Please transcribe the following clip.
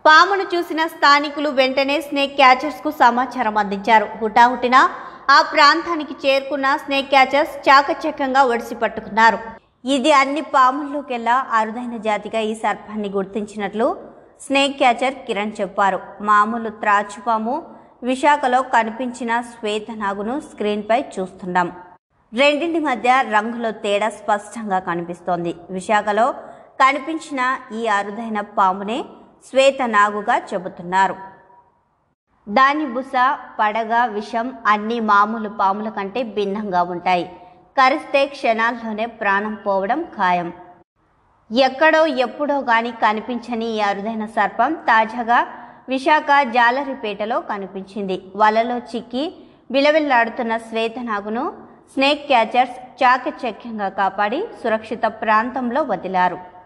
పామును చూసిన స్థానికులు వెంటనే స్నేక్ క్యాచర్స్ కు సమాచారం అందించారు హుటాహుటిన ఆ ప్రాంతానికి చేరుకున్న స్నేక్ క్యాచర్స్ చాకచక్యంగా ఒడిసి పట్టుకున్నారు ఇది అన్ని పాముల్లోకెల్లా అరుదైన జాతిగా ఈ సర్పాన్ని గుర్తించినట్లు స్నేక్ క్యాచర్ కిరణ్ చెప్పారు మామూలు త్రాచుపాము విశాఖలో కనిపించిన శ్వేతనాగును స్క్రీన్పై చూస్తున్నాం రెండింటి మధ్య రంగులో తేడా స్పష్టంగా కనిపిస్తోంది విశాఖలో కనిపించిన ఈ అరుదైన పామునే శ్వేతనాగుగా చెబుతున్నారు దాని బుస పడగ విషం అన్ని మామూలు పాముల కంటే భిన్నంగా ఉంటాయి కరిస్తే క్షణాల్లోనే ప్రాణం పోవడం ఖాయం ఎక్కడో ఎప్పుడో గాని కనిపించని ఈ అరుదైన సర్పం తాజాగా విశాఖ జాలరిపేటలో కనిపించింది వలలో చిక్కి విలవిల్లాడుతున్న శ్వేతనాగును స్నేక్ క్యాచర్స్ చాకచక్యంగా కాపాడి సురక్షిత ప్రాంతంలో వదిలారు